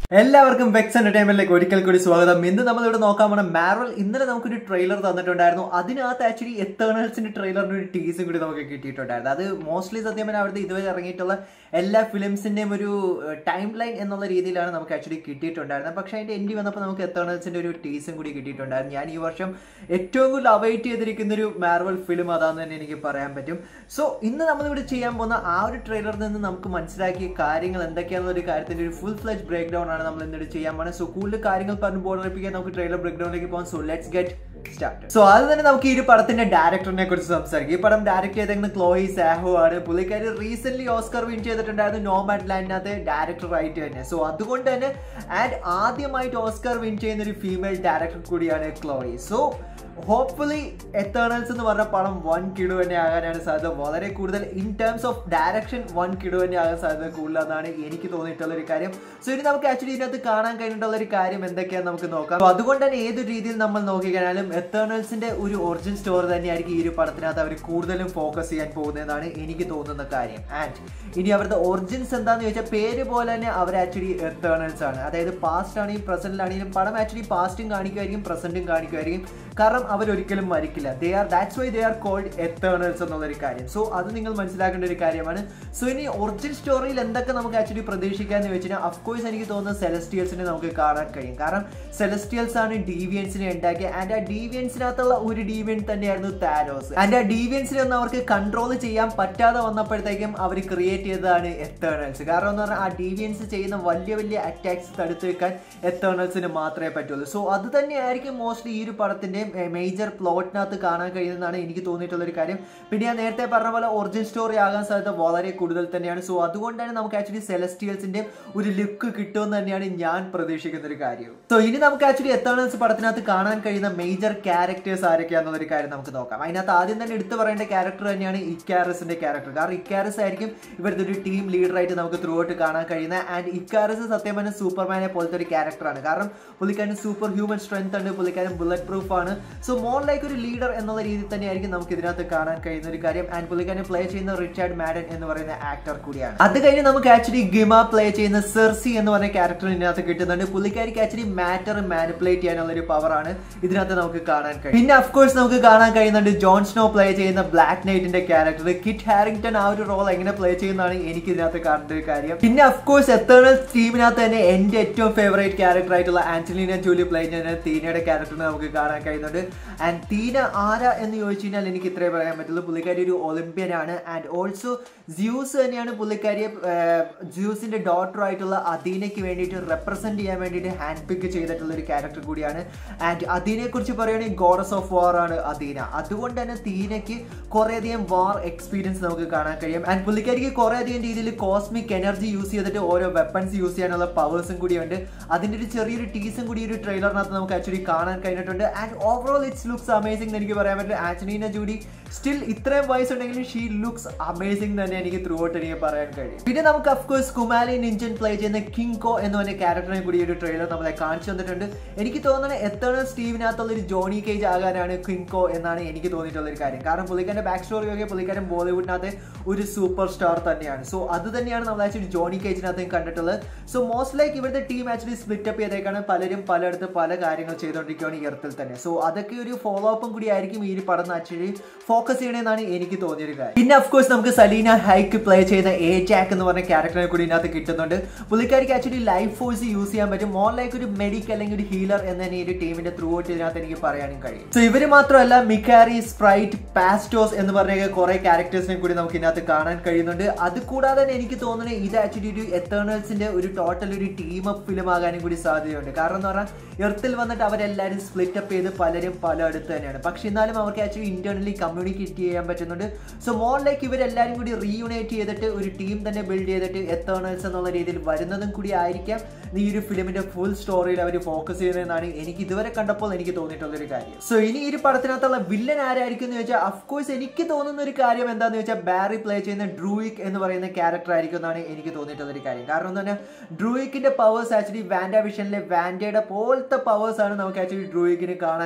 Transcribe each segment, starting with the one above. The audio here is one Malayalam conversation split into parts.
എല്ലാവർക്കും വെക്സ് എന്റർടൈൻമെന്റിലേക്ക് ഒരിക്കൽ കൂടി സ്വാഗതം ഇന്ന് നമ്മൾ ഇവിടെ നോക്കാൻ പോണ മാരൽ ഇന്നലെ നമുക്കൊരു ട്രെയിലർ തന്നിട്ടുണ്ടായിരുന്നു അതിനകത്ത് ആക്ച്വലി എത്തേണൽസിന്റെ ട്രെയിലറിന്റെ ഒരു ടീസും കൂടി നമുക്ക് കിട്ടിയിട്ടുണ്ടായിരുന്നു അത് മോസ്റ്റ്ലി സത്യം പറഞ്ഞാൽ അവിടുത്തെ ഇതുവരെ ഇറങ്ങിയിട്ടുള്ള എല്ലാ ഫിലിംസിന്റെയും ഒരു ടൈം ലൈൻ എന്നുള്ള രീതിയിലാണ് നമുക്ക് ആക്ച്വലി കിട്ടിയിട്ടുണ്ടായിരുന്നത് പക്ഷേ അതിന്റെ എൻഡി വന്നപ്പോൾ നമുക്ക് എത്തേണൽസിന്റെ ഒരു ടീസും കൂടി കിട്ടിയിട്ടുണ്ടായിരുന്നു ഞാൻ ഈ വർഷം ഏറ്റവും കൂടുതൽ അവൈറ്റ് ചെയ്തിരിക്കുന്ന ഒരു മാർവൽ ഫിലിം അതാന്ന് തന്നെ എനിക്ക് പറയാൻ പറ്റും സോ ഇന്ന് നമ്മളിവിടെ ചെയ്യാൻ പോകുന്ന ആ ഒരു ട്രെയിലറിൽ നിന്ന് നമുക്ക് മനസ്സിലാക്കിയ കാര്യങ്ങൾ എന്തൊക്കെയാണെന്ന ഒരു കാര്യത്തിന്റെ ഒരു ഫുൾ ഫ്ലെജ് ബ്രേക്ക് ഡൗൺ ആണ് നമ്മൾ ഇന്നിട്ട് ചെയ്യാൻ പോകുന്നത് സോ കൂടുതൽ കാര്യങ്ങൾ പറഞ്ഞ് ബോർഡറിപ്പിക്കാൻ നമുക്ക് ട്രെയിലർ ബ്രേക്ക് ഡൗണിലേക്ക് പോകാം so let's get start so അത് തന്നെ നമുക്ക് ഈ ഒരു പടത്തിന്റെ ഡയറക്ടറിനെ കുറിച്ച് സംസാരിക്കും ഈ പടം ഡയറക്ട് ചെയ്തേക്കുന്ന ക്ലോയി സാഹോ ആണ് പുള്ളിക്കാരി റീസെന്റ് ഓസ്കർ വിൻ ചെയ്തിട്ടുണ്ടായിരുന്നു നോമാഡ് ലാൻഡിനകത്ത് ഡയറക്ടർ ആയിട്ട് തന്നെ സോ അതുകൊണ്ട് തന്നെ ആൻഡ് ആദ്യമായിട്ട് ഓസ്കർ വിൻ ചെയ്യുന്ന ഒരു ഫീമെയിൽ ഡയറക്ടർ കൂടിയാണ് ക്ലോയി സോ ഹോപ്പ്ഫുള്ളി എത്തേണൽസ് എന്ന് പറഞ്ഞ പടം വൺ കിടു തന്നെ ആകാനാണ് സാധ്യത വളരെ കൂടുതൽ in terms of direction one കിടു തന്നെ ആകാൻ സാധ്യത കൂടുതലെന്നാണ് എനിക്ക് തോന്നിയിട്ടുള്ള ഒരു കാര്യം സോ ഇനി നമുക്ക് ആക്ച്വലി ഇതിനകത്ത് കാണാൻ കഴിഞ്ഞിട്ടുള്ള ഒരു കാര്യം എന്തൊക്കെയാണെന്ന് നമുക്ക് നോക്കാം So അതുകൊണ്ട് തന്നെ ഏത് രീതിയിൽ നമ്മൾ നോക്കിക്കഴിഞ്ഞാലും എത്തേണൽസിന്റെ ഒരു ഒറിജിൻ സ്റ്റോറി തന്നെയായിരിക്കും ഈ ഒരു പടത്തിനകത്ത് അവർ കൂടുതലും ഫോക്കസ് ചെയ്യാൻ പോകുന്നതെന്നാണ് എനിക്ക് തോന്നുന്ന കാര്യം ആൻഡ് ഇനി അവരുടെ ഒറിജിൻസ് എന്താണെന്ന് ചോദിച്ചാൽ പേര് പോലെ തന്നെ അവർ ആക്ച്വലി എത്തേണൽസ് ആണ് അതായത് പാസ്റ്റ് ആണെങ്കിലും പ്രസന്റിലാണെങ്കിലും പടം ആക്ച്വലി പാസ്റ്റും കാണിക്കുമായിരിക്കും പ്രസന്റും കാണിക്കുമായിരിക്കും കാരണം അവരൊരിക്കലും മരിക്കില്ല they are that's why they are called Eternals എന്നുള്ളൊരു കാര്യം സോ അത് നിങ്ങൾ മനസ്സിലാക്കേണ്ട ഒരു കാര്യമാണ് സോ ഇനി ഒറിജിൻ സ്റ്റോറിയിൽ എന്തൊക്കെ നമുക്ക് ആക്ച്വലി പ്രതീക്ഷിക്കാന്ന് വെച്ചാൽ അഫ്കോഴ്സ് എനിക്ക് തോന്നുന്നത് സെലസ്റ്റിയൽസിനെ നമുക്ക് കാണാൻ കഴിയും കാരണം സെലസ്റ്റിയൽസ് ആണ് ഡീവിയൻസിനെ ഉണ്ടാക്കിയ ആൻഡ് ആ ഡീവിയൻസിനകത്തുള്ള ഒരു ഡീവിയൻ തന്നെയായിരുന്നു താരോസ് ആൻഡ് ആ ഡീവിയൻസിനെ ഒന്നും അവർക്ക് കൺട്രോൾ ചെയ്യാൻ പറ്റാതെ വന്നപ്പോഴത്തേക്കും അവർ ക്രിയേറ്റ് ചെയ്തതാണ് എത്തേണൽസ് കാരണം എന്ന് പറഞ്ഞാൽ ആ ഡീവിയൻസ് ചെയ്യുന്ന വലിയ വലിയ അറ്റാക്സ് തടുത്തു വെക്കാൻ എത്തേണൽസിന് മാത്രമേ പറ്റുള്ളൂ സോ അത് തന്നെയായിരിക്കും മോസ്റ്റ്ലി ഈ ഒരു പടത്തിന്റെ മേജർ പ്ലോട്ടിനകത്ത് കാണാൻ കഴിയുന്നതാണ് എനിക്ക് തോന്നിയിട്ടുള്ള ഒരു കാര്യം പിന്നെ ഞാൻ നേരത്തെ പറഞ്ഞ പോലെ ഒറിജിൻ സ്റ്റോറി ആകാൻ സാധ്യത വളരെ കൂടുതൽ തന്നെയാണ് സോ അതുകൊണ്ടാണ് നമുക്ക് ആക്ച്വലി സെലസ്റ്റിയൽസിന്റെ ഒരു ലുക്ക് കിട്ടുമെന്ന് തന്നെയാണ് ഞാൻ പ്രതീക്ഷിക്കുന്ന ഒരു കാര്യം സോ ഇനി നമുക്ക് ആക്ച്വലി എത്തേണൽസ് പടത്തിനകത്ത് കാണാൻ കഴിയുന്ന മേജർ ക്യാരക്ടേഴ്സ് ആരൊക്കെയാണെന്നൊരു കാര്യം നമുക്ക് നോക്കാം അതിനകത്ത് ആദ്യം തന്നെ എടുത്തു പറയേണ്ട ക്യാരക്ടർ തന്നെയാണ് ഇക്കാരസിന്റെ ക്യാരക്ടർ കാരണം ഇക്കാരസ് ആയിരിക്കും ഇവരുടെ ഒരു ടീം ലീഡറായിട്ട് നമുക്ക് ത്രൂ ഔട്ട് കാണാൻ കഴിയുന്ന ആൻഡ് ഇക്കാരസ് സത്യം പറഞ്ഞാൽ സൂപ്പർമാനെ പോലത്തെ ഒരു ക്യാരക്ടറാണ് കാരണം പുള്ളിക്കാരൻ സൂപ്പർ ഹ്യൂമൻ സ്ട്രെങ്ത് ഉണ്ട് പുള്ളിക്കാരൻ ബുള്ളറ്റ് പ്രൂഫ് ആണ് സോ മോർ ലൈക്ക് ഒരു ലീഡർ എന്നുള്ള രീതിയിൽ തന്നെയായിരിക്കും നമുക്ക് ഇതിനകത്ത് കാണാൻ കഴിയുന്ന ഒരു കാര്യം ആൻഡ് പുള്ളിക്കാരനെ പ്ലേ ചെയ്യുന്ന റിച്ചാർഡ് മാഡൻ എന്ന് പറയുന്ന ആക്ടർ കൂടിയാണ് അത് കഴിഞ്ഞ് നമുക്ക് ആക്ച്വലി ഗിമ പ്ലേ ചെയ്യുന്ന സെർസി എന്ന് പറയുന്ന ക്യാരക്ടർ ഇതിനകത്ത് കിട്ടുന്നുണ്ട് പുള്ളിക്കാരിക്ക് ആക്ച്വലി മാറ്റർ മാനിപ്പുലേറ്റ് ചെയ്യാനുള്ള ഒരു പവറാണ് ഇതിനകത്ത് നമുക്ക് കാണാൻ കഴിയും പിന്നെ അഫ്കോഴ്സ് നമുക്ക് കാണാൻ കഴിയുന്നുണ്ട് ജോൺ സ്നോ പ്ലേ ചെയ്യുന്ന ബ്ലാക്ക് നൈറ്റിന്റെ ക്യാരക്ടർ കിറ്റ് ഹാരിങ്ടൺ ആ ഒരു റോൾ എങ്ങനെ പ്ലേ ചെയ്യുന്നതാണ് എനിക്ക് ഇതിനകത്ത് കാണേണ്ട ഒരു കാര്യം പിന്നെ അഫ്കോഴ്സ് എത്തേണൽ ടീമിനകത്ത് തന്നെ എന്റെ ഏറ്റവും ഫേവറേറ്റ് ക്യാരക്ടർ ആയിട്ടുള്ള ആന്റലീന ജൂലി പ്ലേ ചെയ്യുന്ന തീനയുടെ ക്യാരക്ടറിനെ നമുക്ക് കാണാൻ കഴിയുന്നുണ്ട് ആൻഡ് തീന ആരാ എന്ന് ചോദിച്ചു കഴിഞ്ഞാൽ എനിക്ക് ഇത്രേ പറയാൻ പറ്റുള്ളൂ പുള്ളിക്കാരി ഒരു ഒളിമ്പ്യൻ ആണ് ആൻഡ് ഓൾസോ ജ്യൂസ് തന്നെയാണ് പുള്ളിക്കാരിയെ ജ്യൂസിന്റെ ഡോട്ടർ ആയിട്ടുള്ള അദീനയ്ക്ക് വേണ്ടിയിട്ട് റെപ്രസെന്റ് ചെയ്യാൻ വേണ്ടിയിട്ട് ഹാൻഡ് പിക്ക് ചെയ്തിട്ടുള്ള ഒരു ക്യാരക്ടർ കൂടിയാണ് ആൻഡ് അദീനെ കുറിച്ച് പറയുകയാണെങ്കിൽ ഗോഡസ് ഓഫ് വാർ ആണ് അദീന അതുകൊണ്ട് തന്നെ തീനയ്ക്ക് കുറേയധികം വാർ എക്സ്പീരിയൻസ് നമുക്ക് കാണാൻ കഴിയും ആൻഡ് പുള്ളിക്കാരിക്ക് കുറേയധികം രീതിയിൽ കോസ്മിക് എനർജി യൂസ് ചെയ്തിട്ട് ഓരോ വെപ്പൺസ് യൂസ് ചെയ്യാനുള്ള പവേഴ്സും കൂടിയുണ്ട് അതിന്റെ ഒരു ചെറിയൊരു ടീസും കൂടി ഒരു ട്രെയിലറിനകത്ത് നമുക്ക് ആക്ച്വലി കാണാൻ കഴിഞ്ഞിട്ടുണ്ട് and overall it's looks amazing എന്ന് എനിക്ക് പറയാൻ പറ്റില്ല ആന്റണീന ജൂഡി സ്റ്റിൽ ഇത്രയും വയസ്സുണ്ടെങ്കിലും ഷീ ലുക്സ് അമേസിംഗ് തന്നെ എനിക്ക് ത്രൂ ഔട്ട് എനിക്ക് പറയാൻ കഴിയും പിന്നെ നമുക്ക് അഫ്കോഴ്സ് കുമാലി നിഞ്ചൻ പ്ലേ ചെയ്യുന്ന കിങ്കോ എന്ന് പറഞ്ഞ ക്യാരക്ടറിനെ കൂടി ഒരു ട്രെയിലർ നമ്മളെ കാണിച്ചു തന്നിട്ടുണ്ട് എനിക്ക് തോന്നുന്നത് എത്തേണൽ സ്റ്റീവിനകത്തുള്ള ഒരു ജോണി കേജ് ആകാനാണ് കിങ്കോ എന്നാണ് എനിക്ക് തോന്നിയിട്ടുള്ള ഒരു കാര്യം കാരണം പുള്ളിക്കാരന്റെ ബാക്ക് സ്റ്റോറി ഒക്കെ പുള്ളിക്കാരൻ ബോളിവുഡിനകത്ത് ഒരു സൂപ്പർ സ്റ്റാർ തന്നെയാണ് സോ അത് തന്നെയാണ് നമ്മൾ ആക്ച്വലി ജോണി കേജിനകത്ത് കണ്ടിട്ടുള്ളത് സോ മോസ്റ്റ് ലൈക്ക് ഇവിടുത്തെ ടീം ആക്ച്വലി സ്പ്ലിറ്റ് അപ്പ് ചെയ്തേക്കാണ് പലരും പലയിടത്ത് പല കാര്യങ്ങൾ ചെയ്തുകൊണ്ടിരിക്കുകയാണ് ഈ ഇറത്തിൽ തന്നെ സോ അതൊക്കെ ഒരു ഫോളോ അപ്പും കൂടി ആയിരിക്കും ഈ ഒരു പടം ആക്ച്വലി ഫോക്കസ് ചെയ്യണമെന്നാണ് എനിക്ക് തോന്നിയൊരു കാര്യം പിന്നെ അഫ്കോഴ്സ് നമുക്ക് സലീന ഹൈക്ക് പ്ലേ ചെയ്ത എ ജാക്ക് എന്ന് പറഞ്ഞ ക്യാരക്ടറിനെ കൂടി ഇതിനകത്ത് കിട്ടുന്നുണ്ട് പുള്ളിക്കാരിക്ക് ആക്ച്വലി ലൈഫ് ഫോഴ്സ് യൂസ് ചെയ്യാൻ പറ്റും മോർ ലൈക്ക് ഒരു മെഡിക് അല്ലെങ്കിൽ ഒരു ഹീലർ എന്ന് തന്നെ ഈ ഒരു ടീമിന്റെ ത്രൂ ഔട്ട് ഇതിനകത്ത് എനിക്ക് പറയാനും കഴിയും സോ ഇവര് മാത്രമല്ല മിക്കാരി സ്പ്രൈറ്റ് പാസ്റ്റോസ് എന്ന് പറഞ്ഞ കുറെ ക്യാരക്ടേഴ്സിനെ കൂടി നമുക്ക് ഇതിനകത്ത് കാണാൻ കഴിയുന്നുണ്ട് അത് കൂടാതെ തന്നെ എനിക്ക് തോന്നുന്നത് ഇത് ആക്ച്വലി ഒരു എത്തേണൽസിന്റെ ഒരു ടോട്ടൽ ഒരു ടീം അപ്പ് ഫിലിം ആകാനും കൂടി സാധ്യതയുണ്ട് കാരണം എന്ന് പറഞ്ഞാൽ എർത്തിൽ വന്നിട്ട് അവരെല്ലാവരും സ്പ്ലിറ്റ് അപ്പ് ചെയ്ത് പലരും പല അടുത്ത് തന്നെയാണ് പക്ഷെ എന്നാലും അവർക്ക് ആക്ച്വലി ഇന്റേണലി കമ്മ്യൂണിക്കേറ്റ് ചെയ്യാൻ പറ്റുന്നുണ്ട് സോ മോർ ലൈക്ക് ഇവരെല്ലാവരും കൂടി റീയുണൈറ്റ് ചെയ്തിട്ട് ഒരു ടീം തന്നെ ബിൽഡ് ചെയ്തിട്ട് എത്തേണൽസ് എന്നുള്ള രീതിയിൽ വരുന്നതും കൂടി ആയിരിക്കാം ഈ ഒരു ഫിലിമിന്റെ ഫുൾ സ്റ്റോറിയിൽ അവർ ഫോക്കസ് ചെയ്യുന്നതെന്നാണ് എനിക്ക് ഇതുവരെ കണ്ടപ്പോൾ എനിക്ക് തോന്നിയിട്ടുള്ള ഒരു കാര്യം സോ ഇനി ഈ ഒരു പടത്തിനകത്തുള്ള വില്ലൻ ആരായിരിക്കും എന്ന് ചോദിച്ചാൽ അഫ്കോഴ്സ് എനിക്ക് തോന്നുന്ന ഒരു കാര്യം എന്താണെന്ന് വെച്ചാൽ ബാരി പ്ലേ ചെയ്യുന്ന ഡ്രൂയിക് എന്ന് പറയുന്ന ക്യാരക്ടർ ആയിരിക്കും എന്നാണ് എനിക്ക് തോന്നിയിട്ടുള്ള ഒരു കാര്യം കാരണം എന്ന് പറഞ്ഞാൽ ഡ്രൂയിക്കിന്റെ പവേഴ്സ് ആക്ച്വലി വാൻഡ വിഷനിലെ വാൻഡയുടെ പോലത്തെ പവേഴ്സ് ആണ് നമുക്ക് ആക്ച്വലി ഡ്രൂയിക്കിന് കാണാൻ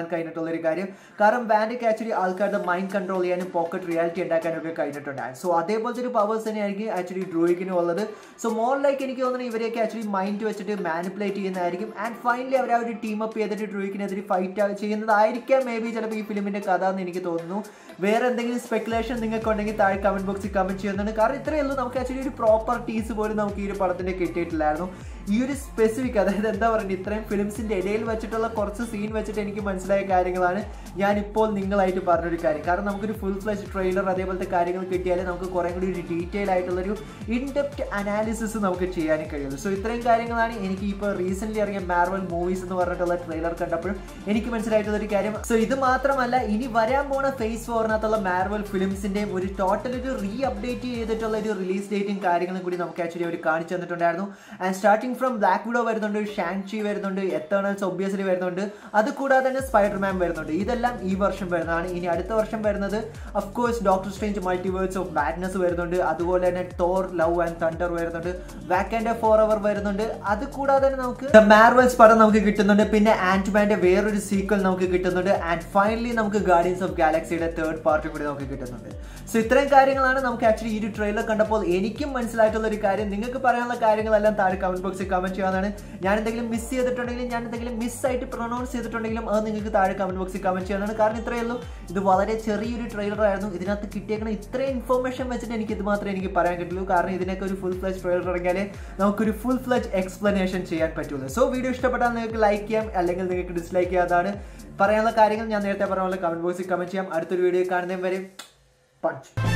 കഴിഞ്ഞിട്ടുള്ള ഒരു കാര്യം കാരണം വാൻഡയ്ക്ക് ആക്ച്വലി ആൾക്കാരുടെ മൈൻഡ് കൺട്രോൾ ചെയ്യാനും പോക്കറ്റ് റിയാലിറ്റി ഉണ്ടാക്കാനും ഒക്കെ കഴിഞ്ഞിട്ടുണ്ടായിരുന്നു സോ അതേപോലത്തെ ഒരു പവേഴ്സ് തന്നെയായിരിക്കും ആക്ച്വലി ഡ്രോയിക്കിനും ഉള്ളത് സോ മോർ ലൈക്ക് എനിക്ക് തോന്നുന്നു ഇവരെയൊക്കെ ആക്ച്വലി മൈൻഡ് വെച്ചിട്ട് മാനിപ്പുലേറ്റ് ചെയ്യുന്നതായിരിക്കും ആൻഡ് ഫൈനലി അവർ ആ ഒരു ടീം അപ്പ് ചെയ്തിട്ട് ഡ്രോയിക്കിനെതിരെ ഫൈറ്റ് ചെയ്യുന്നതായിരിക്കാം മേ ബി ചിലപ്പോൾ ഈ ഫിലിമിന്റെ കഥ എന്ന് എനിക്ക് തോന്നുന്നു വേറെ എന്തെങ്കിലും സ്പെക്കുലേഷൻ നിങ്ങൾക്ക് ഉണ്ടെങ്കിൽ താഴെ കമന്റ് ബോക്സിൽ കമന്റ് ചെയ്യുന്നതാണ് കാരണം ഇത്രയേ ഉള്ളൂ നമുക്ക് ആക്ച്വലി ഒരു പ്രോപ്പർ ടീസ് പോലും നമുക്ക് ഈ ഒരു പടത്തിന്റെ കിട്ടിയിട്ടില്ലായിരുന്നു ഈ ഒരു സ്പെസിഫിക് അതായത് എന്താ പറയുക ഇത്രയും ഫിലിംസിന്റെ ഇടയിൽ വെച്ചിട്ടുള്ള കുറച്ച് സീൻ വെച്ചിട്ട് എനിക്ക് മനസ്സിലായ കാര്യങ്ങളാണ് ഞാൻ ഇപ്പോൾ നിങ്ങളായിട്ട് പറഞ്ഞൊരു കാര്യം കാരണം നമുക്കൊരു ഫുൾ ഫ്ലഷ് ട്രെയിലർ അതേപോലത്തെ കാര്യങ്ങൾ കിട്ടിയാലേ നമുക്ക് കുറേ കൂടി ഒരു ഡീറ്റെയിൽ ആയിട്ടുള്ളൊരു ഇൻഡെപ്റ്റ് അനാലിസിസ് നമുക്ക് ചെയ്യാനും കഴിയുള്ളൂ സോ ഇത്രയും കാര്യങ്ങളാണ് എനിക്ക് ഇപ്പോൾ റീസെന്റ് ഇറങ്ങിയ മാർവൽ മൂവീസ് എന്ന് പറഞ്ഞിട്ടുള്ള ട്രെയിലർ കണ്ടപ്പോഴും എനിക്ക് മനസ്സിലായിട്ടുള്ള ഒരു കാര്യം സോ ഇത് മാത്രമല്ല ഇനി വരാൻ പോണ ഫേസ് ഫോറിനകത്തുള്ള മാർവൽ ഫിലിംസിന്റെയും ഒരു ടോട്ടൽ ഒരു റീ അപ്ഡേറ്റ് ചെയ്തിട്ടുള്ള ഒരു റിലീസ് ഡേറ്റും കാര്യങ്ങളും കൂടി നമുക്ക് ആക്ച്വലി അവർ കാണിച്ചു തന്നിട്ടുണ്ടായിരുന്നു and starting from Black Widow വരുന്നുണ്ട് ഷാൻചി വരുന്നുണ്ട് എത്തേണൽസ് ഒബ്വിയസ്ലി വരുന്നുണ്ട് അത് കൂടാതെ തന്നെ സ്പൈഡർമാൻ വരുന്നുണ്ട് ഇതെല്ലാം ഈ വർഷം വരുന്നതാണ് ഇനി അടുത്ത വർഷം വരുന്നത് of course Doctor Strange Multiverse of Madness വരുന്നുണ്ട് അതുപോലെ തന്നെ ടോർ ലവ് ആൻഡ് തണ്ടർ വരുന്നുണ്ട് വാക്കൻഡ് ഫോർ അവർ വരുന്നുണ്ട് അത് കൂടാതെ തന്നെ നമുക്ക് മാർവൽസ് പടം നമുക്ക് കിട്ടുന്നുണ്ട് പിന്നെ ആന്റ്മാന്റെ വേറൊരു സീക്വൽ നമുക്ക് കിട്ടുന്നുണ്ട് ആൻഡ് ഫൈനലി നമുക്ക് ഗാർഡിയൻസ് ഓഫ് ഗാലക്സിയുടെ തേർഡ് പാർട്ടും കൂടി നമുക്ക് കിട്ടുന്നുണ്ട് സോ ഇത്രയും കാര്യങ്ങളാണ് നമുക്ക് ആക്ച്വലി ഈ ഒരു ട്രെയിലർ കണ്ടപ്പോൾ എനിക്കും മനസ്സിലായിട്ടുള്ള ഒരു കാര്യം നിങ്ങൾക്ക് പറയാനുള്ള കാര്യങ്ങളെല്ലാം താഴെ കമന്റ് ബോക്സിൽ കമന്റ് ചെയ്യാവുന്നതാണ് ഞാൻ എന്തെങ്കിലും മിസ് ചെയ്തിട്ടുണ്ടെങ്കിലും ഞാൻ എന്തെങ്കിലും മിസ് ആയിട്ട് പ്രൊനൗൺസ് ചെയ്തിട്ടുണ്ടെങ്കിലും അത് നിങ്ങൾക്ക് താഴെ കമന്റ് ബോക്സിൽ കമന്റ് ചെയ്യാവുന്നതാണ് കാരണം ഇത്രയേ ഉള്ളൂ ഇത് വളരെ ചെറിയൊരു ട്രെയിലർ ആയിരുന്നു ഇതിനകത്ത് കിട്ടിയേക്കുന്ന ഇത്രയും ഇൻഫർമേഷൻ വെച്ചിട്ട് എനിക്ക് ഇത് മാത്രമേ എനിക്ക് പറയാൻ കിട്ടുള്ളൂ കാരണം ഇതിനൊക്കെ ഒരു ഫുൾ ഫ്ലജ് ട്രെയിലർ ഇറങ്ങിയാലേ നമുക്കൊരു ഫുൾ ഫ്ലജ് എക്സ്പ്ലനേഷൻ ചെയ്യാൻ പറ്റുള്ളൂ സോ വീഡിയോ ഇഷ്ടപ്പെട്ടാൽ നിങ്ങൾക്ക് ലൈക്ക് ചെയ്യാം അല്ലെങ്കിൽ നിങ്ങൾക്ക് ഡിസ്ലൈക്ക് ചെയ്യാതാണ് പറയാനുള്ള കാര്യങ്ങൾ ഞാൻ നേരത്തെ പറഞ്ഞ പോലെ കമന്റ് ബോക്സിൽ കമന്റ് ചെയ്യാം അടുത്തൊരു വീഡിയോ കാണുന്നതും വരെ പഞ്ച്